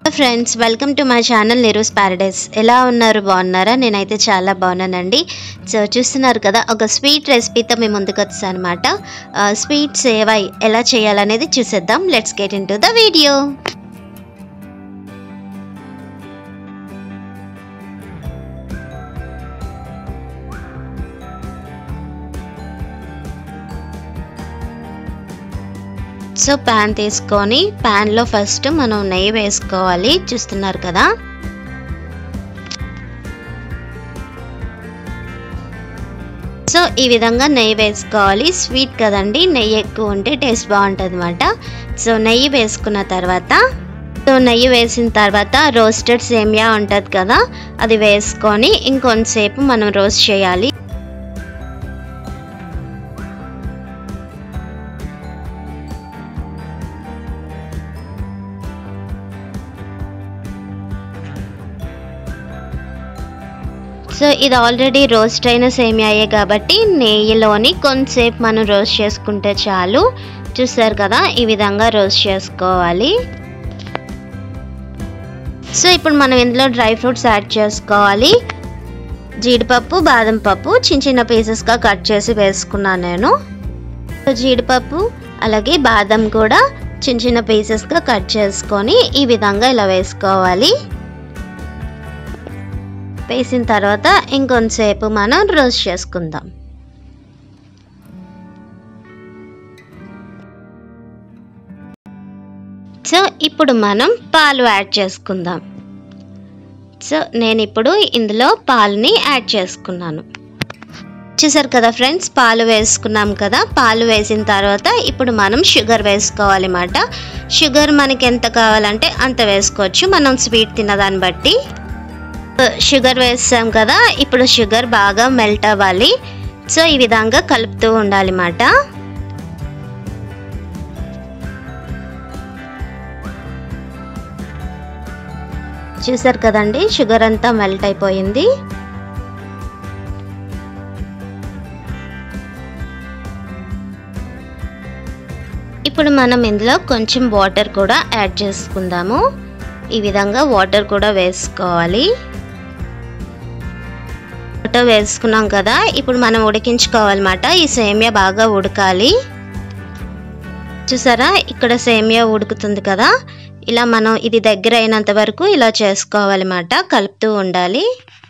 friends welcome to my channel Niru's Paradise ఎలా ఉన్నారు బాగున్నారా నేనైతే చాలా బాగున్నానండి సో చూస్తున్నారు కదా ఒక స్వీట్ రెసిపీతో మేము ముందుకు వచ్చాను అనమాట స్వీట్ సేవై ఎలా చేయాలనేది చూసేద్దాం let's get into the video so pan తీసుకొని ప్యాన్లో ఫస్ట్ మనం నెయ్యి వేసుకోవాలి చూస్తున్నారు కదా సో ఈ విధంగా నెయ్యి వేసుకోవాలి స్వీట్ కదండి నెయ్యి ఎక్కువ ఉంటే టేస్ట్ బాగుంటుంది అనమాట సో నెయ్యి వేసుకున్న తర్వాత సో నెయ్యి వేసిన తర్వాత రోస్టెడ్ సేమియా ఉంటుంది కదా అది వేసుకొని ఇంకొంతసేపు మనం రోస్ట్ చేయాలి సో ఇది ఆల్రెడీ రోస్ట్ అయిన సేమియాయే కాబట్టి నెయ్యిలోని కొంతసేపు మనం రోస్ట్ చేసుకుంటే చాలు చూసారు కదా ఈ విధంగా రోస్ట్ చేసుకోవాలి సో ఇప్పుడు మనం ఇందులో డ్రై ఫ్రూట్స్ యాడ్ చేసుకోవాలి జీడిపప్పు బాదం పప్పు చిన్న చిన్న పీసెస్గా కట్ చేసి వేసుకున్నాను నేను జీడిపప్పు అలాగే బాదం కూడా చిన్న చిన్న పీసెస్గా కట్ చేసుకొని ఈ విధంగా ఇలా వేసుకోవాలి వేసిన తర్వాత ఇంకొంతసేపు మనం రోస్ట్ చేసుకుందాం సో ఇప్పుడు మనం పాలు యాడ్ చేసుకుందాం సో నేను ఇప్పుడు ఇందులో పాలని యాడ్ చేసుకున్నాను చూసారు కదా ఫ్రెండ్స్ పాలు వేసుకున్నాం కదా పాలు వేసిన తర్వాత ఇప్పుడు మనం షుగర్ వేసుకోవాలి అన్నమాట షుగర్ మనకి ఎంత కావాలంటే అంత వేసుకోవచ్చు మనం స్వీట్ తినదాన్ని బట్టి షుగర్ వేసాం కదా ఇప్పుడు షుగర్ బాగా మెల్ట్ అవ్వాలి సో ఈ విధంగా కలుపుతూ ఉండాలి అన్నమాట చూసారు కదండి షుగర్ అంతా మెల్ట్ అయిపోయింది ఇప్పుడు మనం ఇందులో కొంచెం వాటర్ కూడా యాడ్ చేసుకుందాము ఈ విధంగా వాటర్ కూడా వేసుకోవాలి వాటర్ వేసుకున్నాం కదా ఇప్పుడు మనం ఉడికించుకోవాలన్నమాట ఈ సేమియా బాగా ఉడకాలి చూసారా ఇక్కడ సేమియా ఉడుకుతుంది కదా ఇలా మనం ఇది దగ్గర అయినంత వరకు ఇలా చేసుకోవాలన్నమాట కలుపుతూ ఉండాలి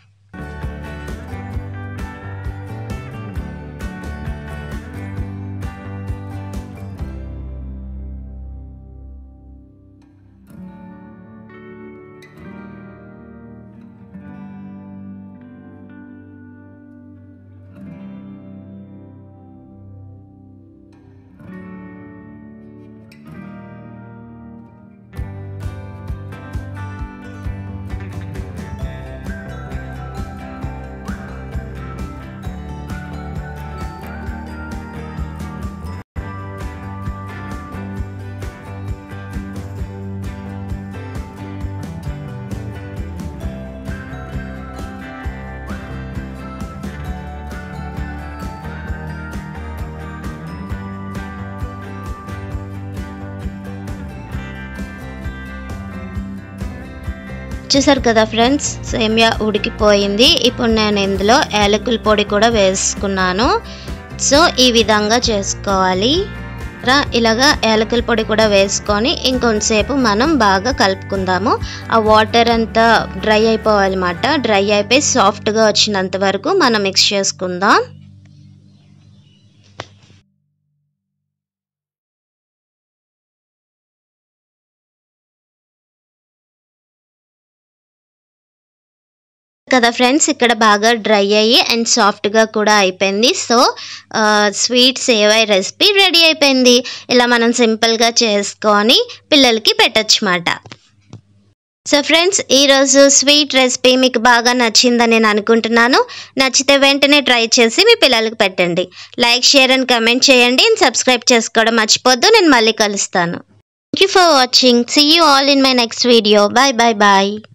చూసారు కదా ఫ్రెండ్స్ సేమియా ఉడికిపోయింది ఇప్పుడు నేను ఇందులో యాలకుల పొడి కూడా వేసుకున్నాను సో ఈ విధంగా చేసుకోవాలి ఇలాగా యాలకుల పొడి కూడా వేసుకొని ఇంకొంతసేపు మనం బాగా కలుపుకుందాము ఆ వాటర్ అంతా డ్రై అయిపోవాలన్నమాట డ్రై అయిపోయి సాఫ్ట్గా వచ్చినంత వరకు మనం మిక్స్ చేసుకుందాం కదా ఫ్రెండ్స్ ఇక్కడ బాగా డ్రై అయ్యి అండ్ సాఫ్ట్గా కూడా అయిపోయింది so sweet sevai recipe ready అయిపోయింది ఇలా మనం సింపుల్గా చేసుకొని పిల్లలకి పెట్టచ్చు మాట సో ఫ్రెండ్స్ ఈరోజు స్వీట్ రెసిపీ మీకు బాగా నచ్చిందని నేను అనుకుంటున్నాను నచ్చితే వెంటనే ట్రై చేసి మీ పిల్లలకి పెట్టండి లైక్ షేర్ అండ్ కమెంట్ చేయండి అండ్ సబ్స్క్రైబ్ చేసుకోవడం మర్చిపోద్దు నేను మళ్ళీ కలుస్తాను thank you for watching see you all in my next video bye bye bye